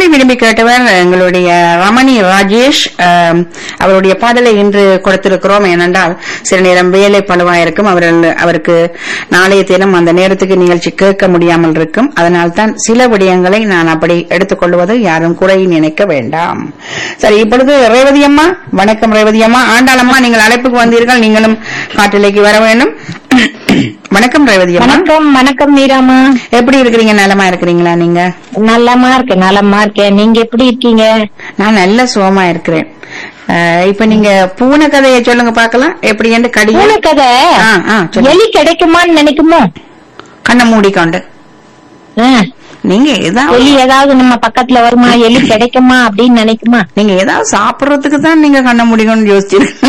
பாடலை விரும்பி கேட்டவர் எங்களுடைய ரமணி ராஜேஷ் ஆம், அவருடைய பாடலை இன்று கொடுத்திருக்கிறோம் ஏனென்றால் சில நேரம் வேலை பழுவாயிருக்கும் அவர்கள் அவருக்கு நாளைய தினம் அந்த நேரத்துக்கு நிகழ்ச்சி கேட்க முடியாமல் இருக்கும் அதனால்தான் சில விடயங்களை நான் அப்படி எடுத்துக்கொள்வது யாரும் குறை நினைக்க வேண்டாம் சரி இப்பொழுது ரேவதி அம்மா வணக்கம் ரேவதி அம்மா ஆண்டாளம்மா நீங்கள் அழைப்புக்கு வந்தீர்கள் நீங்களும் காட்டிலைக்கு வர வேண்டும் வணக்கம் ரேவதி அம்மா வணக்கம் வணக்கம் மீராமா எப்படி இருக்கிறீங்க நலமா இருக்கிறீங்களா நீங்க நல்லமா இருக்கேன் நலமா இருக்கேன் நீங்க எப்படி இருக்கீங்க நான் நல்ல சுகமா இருக்கிறேன் அஹ், இப்ப நீங்க பூனை கதையை சொல்லுங்க பாக்கலாம் எப்படி என்று கடி பூனை கதை ஆ, ஆ, சொல்லுங்க. எலி கிடைக்குமான்னு நினைக்குமோ கண்ணை மூடிக்கொண்டு ஆ, நீங்க ஏதாவது எலி ஏதாவது நம்ம பக்கத்துல வருமா எலி கிடைக்குமா அப்படின்னு நினைக்குமா நீங்க ஏதாவது சாப்பிடுறதுக்கு தான் நீங்க கண்ணை மூடிக்கொண்டு யோசிச்சிருக்கீங்க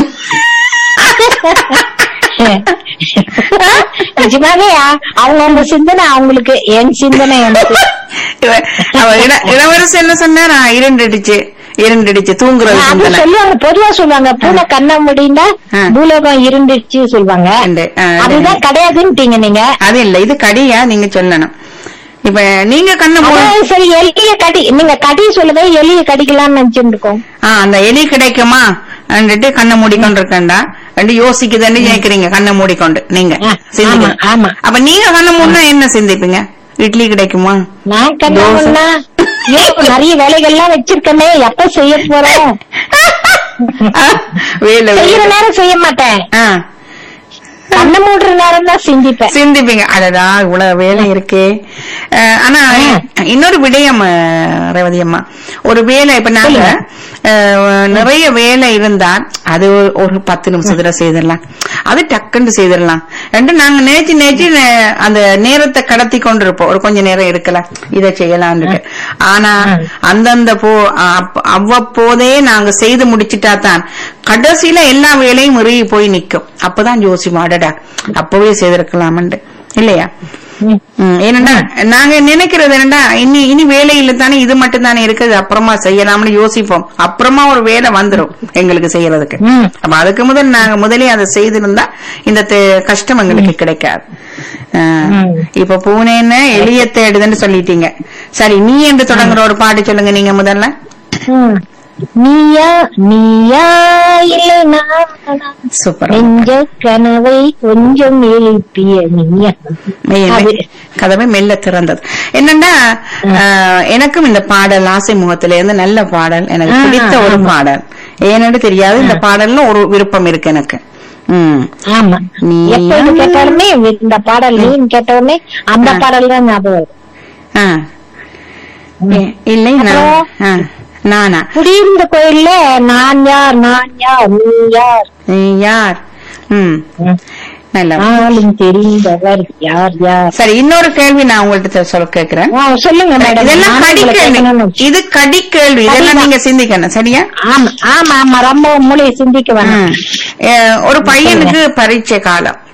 நிஜமாவே அவங்க உங்க சிந்தனை அவங்களுக்கு என் சிந்தனை எனக்கு இவ- அவ இள- இளவரசர் என்ன சொன்னாரா இருண்டுடுச்சு இருண்டுடுச்சு தூங்குறது அது சிந்தனை சொல்லுவாங்க பொதுவா சொல்லுவாங்க பூனை கண்ண முடிந்தா ஆ. பூலோகம் இருந்துச்சு சொல்லுவாங்க உண்டு. ஆ, அதுதான் கிடையாதுன்னுட்டீங்க நீங்க அது இல்ல இது கடியா நீங்க சொல்லணும் இப்ப நீங்க கண்ணை மூடி அதான் சரி எலிய கடி நீங்க கடி சொல்லுங்க எலிய கடிக்கலாம்னு நினைச்சிட்டு இருக்கோம் ஆ, அந்த எலி கிடைக்குமா அண்டுட்டு கண்ணை மூடிக்கொண்டு இருக்கண்டா ரெண்டு யோசிக்குதுன்னு கேக்குறீங்க கண்ணை மூடிக்கொண்டு நீங்க ஆ, சிந்திக்கணும். ஆமா, ஆமா. அப்ப நீங்க கண்ணை மூடினா என்ன சிந்திப்பீங்க இட்லி கிடைக்குமா நான் கண்ணா நிறைய வேலைகள்லாம் வச்சிருக்கமே எப்ப செய்ய போறோம் ஆ, வேலை செய்யற வேலை. நேரம் செய்ய மாட்டேன் ஆ, கண்ண மூடுற நேரம் தான் சிந்திப்பேன் சிந்திப்பீங்க அடடா இவ்வளவு வேலை இருக்கே அஹ், ஆனா இன்னொரு விடயம் அஹ், ரேவதி அம்மா ஒரு வேலை இப்ப நாங்க அஹ், நிறைய வேலை இருந்தா அது ஒரு- ஒரு பத்து நிமிஷத்துல செய்திடலாம் அது டக்குன்னு செய்திடலாம் ரெண்டு நாங்க நேச்சு நேச்சு நே- அந்த நேரத்தை கடத்தி கொண்டிருப்போம் ஒரு கொஞ்ச நேரம் இருக்கலாம் இதை செய்யலாம்னு ஆனா அந்தந்த போ அப்ப- அவ்வப்போதே நாங்க செய்து முடிச்சிட்டா தான் கடைசியில எல்லா வேலையும் இறுகி போய் நிக்கும் அப்பதான் யோசிப்போம் அடடா அப்பவே செய்திருக்கலாம்னு இல்லையா ம். ம், ஏனென்றா நாங்க நினைக்கிறது என்னடா இனி இனி வேலையில தானே இது மட்டும் தானே இருக்குது அப்புறமா செய்யலாம்னு யோசிப்போம் அப்புறமா ஒரு வேலை வந்துரும் எங்களுக்கு செய்யறதுக்கு ம். அப்ப அதுக்கு முதல் நாங்க முதலே அதை செய்திருந்தா இந்த தே- கஷ்டம் எங்களுக்கு கிடைக்காது அஹ், ம். இப்ப பூனேன்னு எளிய தேடுதுன்னு சொல்லிட்டீங்க சரி நீ என்று தொடங்குற ஒரு பாட்டு சொல்லுங்க நீங்க முதல்ல ம். நீயா நீயா இல்லை நானா சூப்பர் நெஞ்ச கனவை கொஞ்சம் எழுப்பிய நீயா மெல்ல- அது. கதவை மெல்ல திறந்தது என்னன்னா அஹ், எனக்கும் இந்த பாடல் ஆசை முகத்தில இருந்து நல்ல பாடல் எனக்கு ஆ, பிடித்த ஒரு ஆமா. பாடல் ஏன்னு தெரியாது இந்த பாடல்ல ஒரு விருப்பம் இருக்கு எனக்கு ம் ஆமா நீயா? எப்ப இது கேட்டாலுமே இந்த பாடல் நீ கேட்டவுடனே அந்த பாடல் தான் ஞாபகம் வரும். ஆ. இ- இல்லை நான் ஆ, நானா குடியிருந்த கோயில்ல நான் யார் நான் யார் நீ யார் நீ யார் ம் நல்ல நாளும் தெரிந்தவர் யார் யார் சரி இன்னொரு கேள்வி நான் உங்கள்ட்ட சொல்ல கேக்குறேன் ஆ, சொல்லுங்க மேடம் இதெல்லாம் நானும் கடி உங்களை கேள்வி கேட்கணும்னு இது கடி கேள்வி இதெல்லாம் கடிதான். நீங்க சிந்திக்கணும் சரியா ஆமா ஆமா ஆமா ரொம்ப மூளையை சிந்திக்க வேணாம் ம். அஹ், ஒரு பையனுக்கு பரீட்சை காலம்